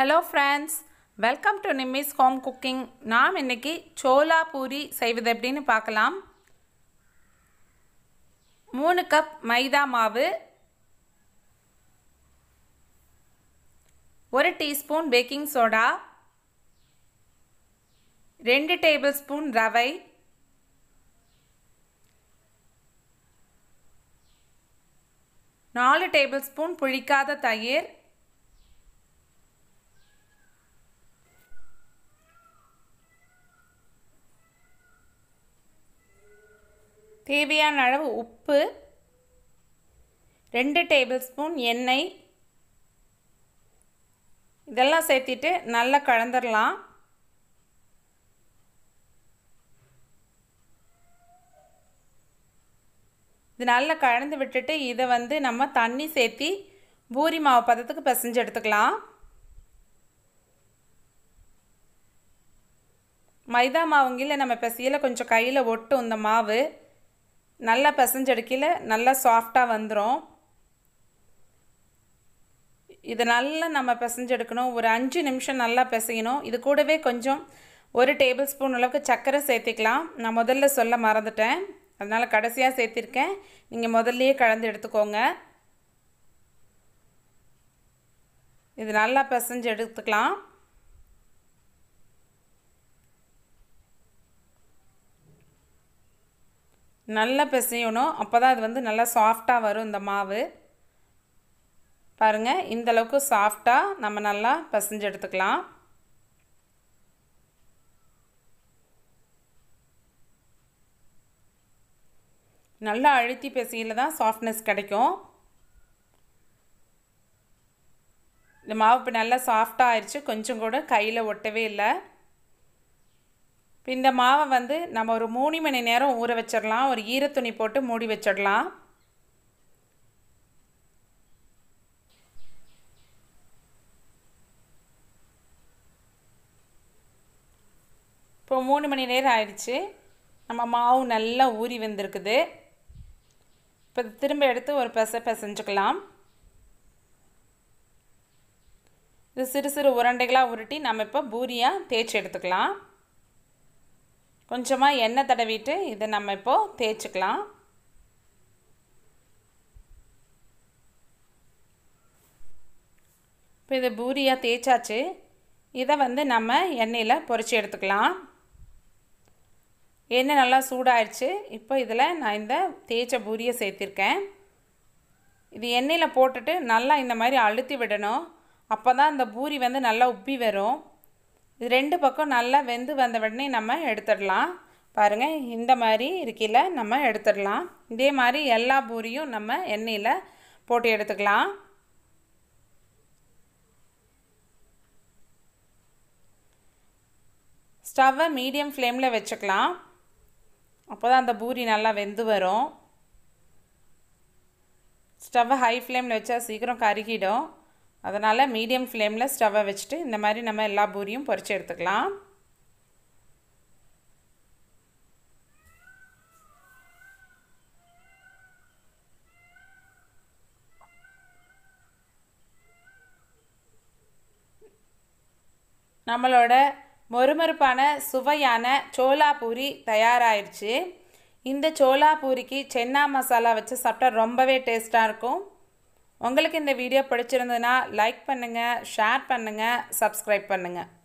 hello friends welcome to Nimmi's home cooking நாம் இன்னைக்கு சோலா பூரி செய்வது எப்படின்னு பார்க்கலாம் மூணு கப் மைதா மாவு ஒரு டீஸ்பூன் பேக்கிங் சோடா ரெண்டு டேபிள் ஸ்பூன் ரவை நாலு டேபிள் ஸ்பூன் புளிக்காத தயிர் தேவையான அளவு உப்பு ரெண்டு டேபிள் ஸ்பூன் எண்ணெய் இதெல்லாம் சேர்த்திட்டு நல்லா கலந்துடலாம் இது நல்லா கலந்து விட்டுட்டு இதை வந்து நம்ம தண்ணி சேர்த்தி பூரி மாவு பதத்துக்கு பிசைஞ்சு எடுத்துக்கலாம் மைதா மாவுங்கில நம்ம பிசையில் கொஞ்சம் கையில் ஒட்டும் இந்த மாவு நல்லா பிசைஞ்செடுக்கையில் நல்லா சாஃப்டாக வந்துடும் இது நல்லா நம்ம பிசைஞ்செடுக்கணும் ஒரு அஞ்சு நிமிஷம் நல்லா பிசையணும் இது கூடவே கொஞ்சம் ஒரு டேபிள் ஸ்பூன் அளவுக்கு சர்க்கரை சேர்த்திக்கலாம் நான் முதல்ல சொல்ல மறந்துட்டேன் அதனால் கடைசியாக சேர்த்திருக்கேன் நீங்கள் முதல்லையே கலந்து எடுத்துக்கோங்க இது நல்லா பிசைஞ்சு எடுத்துக்கலாம் நல்லா பிசையணும் அப்போ தான் அது வந்து நல்லா சாஃப்டாக வரும் இந்த மாவு பாருங்கள் இந்த அளவுக்கு சாஃப்டாக நம்ம நல்லா பிசைஞ்சு எடுத்துக்கலாம் நல்லா அழுத்தி பிசையில் தான் சாஃப்ட்னஸ் கிடைக்கும் இந்த மாவு இப்போ நல்லா சாஃப்டாக ஆயிடுச்சு கொஞ்சம் கூட கையில் ஒட்டவே இல்லை இப்போ இந்த மாவை வந்து நம்ம ஒரு மூணு மணி நேரம் ஊற வச்சிடலாம் ஒரு ஈரத்துணி போட்டு மூடி வச்சிடலாம் இப்போ மூணு மணி நேரம் ஆயிடுச்சு நம்ம மாவு நல்லா ஊறி வந்திருக்குது இப்போ திரும்ப எடுத்து ஒரு பெச பிசைஞ்சுக்கலாம் இது சிறு சிறு உருண்டைகளாக உருட்டி நம்ம இப்போ பூரியாக தேய்ச்சி எடுத்துக்கலாம் கொஞ்சமாக எண்ணெய் தடவிட்டு இதை நம்ம இப்போது தேய்ச்சிக்கலாம் இப்போ இதை பூரியாக தேய்ச்சாச்சு இதை வந்து நம்ம எண்ணெயில் பொரிச்சு எடுத்துக்கலாம் எண்ணெய் நல்லா சூடாயிடுச்சு இப்போ இதில் நான் இந்த தேய்ச்ச பூரியை சேர்த்திருக்கேன் இது எண்ணெயில் போட்டுட்டு நல்லா இந்த மாதிரி அழுத்தி விடணும் அப்போ தான் இந்த பூரி வந்து நல்லா உப்பி வரும் இது ரெண்டு பக்கம் நல்லா வெந்து வந்த உடனே நம்ம எடுத்துடலாம் பாருங்கள் இந்த மாதிரி இருக்கையில் நம்ம எடுத்துடலாம் இதே மாதிரி எல்லா பூரியும் நம்ம எண்ணெயில் போட்டு எடுத்துக்கலாம் ஸ்டவ்வை மீடியம் ஃப்ளேமில் வச்சுக்கலாம் அப்போ தான் அந்த பூரி நல்லா வெந்து வரும் ஸ்டவ்வை ஹை ஃப்ளேமில் வச்சா சீக்கிரம் கருகிடும் அதனால் மீடியம் ஃப்ளேமில் ஸ்டவ்வை வச்சுட்டு இந்த மாதிரி நம்ம எல்லா பூரியும் பொரித்து எடுத்துக்கலாம் நம்மளோட மொறுமொறுப்பான சுவையான சோலா பூரி தயாராகிடுச்சு இந்த சோலா பூரிக்கு சென்னா மசாலா வச்சு சாப்பிட்டா ரொம்பவே டேஸ்ட்டாக இருக்கும் உங்களுக்கு இந்த வீடியோ பிடிச்சிருந்ததுன்னா லைக் பண்ணுங்கள் ஷேர் பண்ணுங்கள் சப்ஸ்கிரைப் பண்ணுங்கள்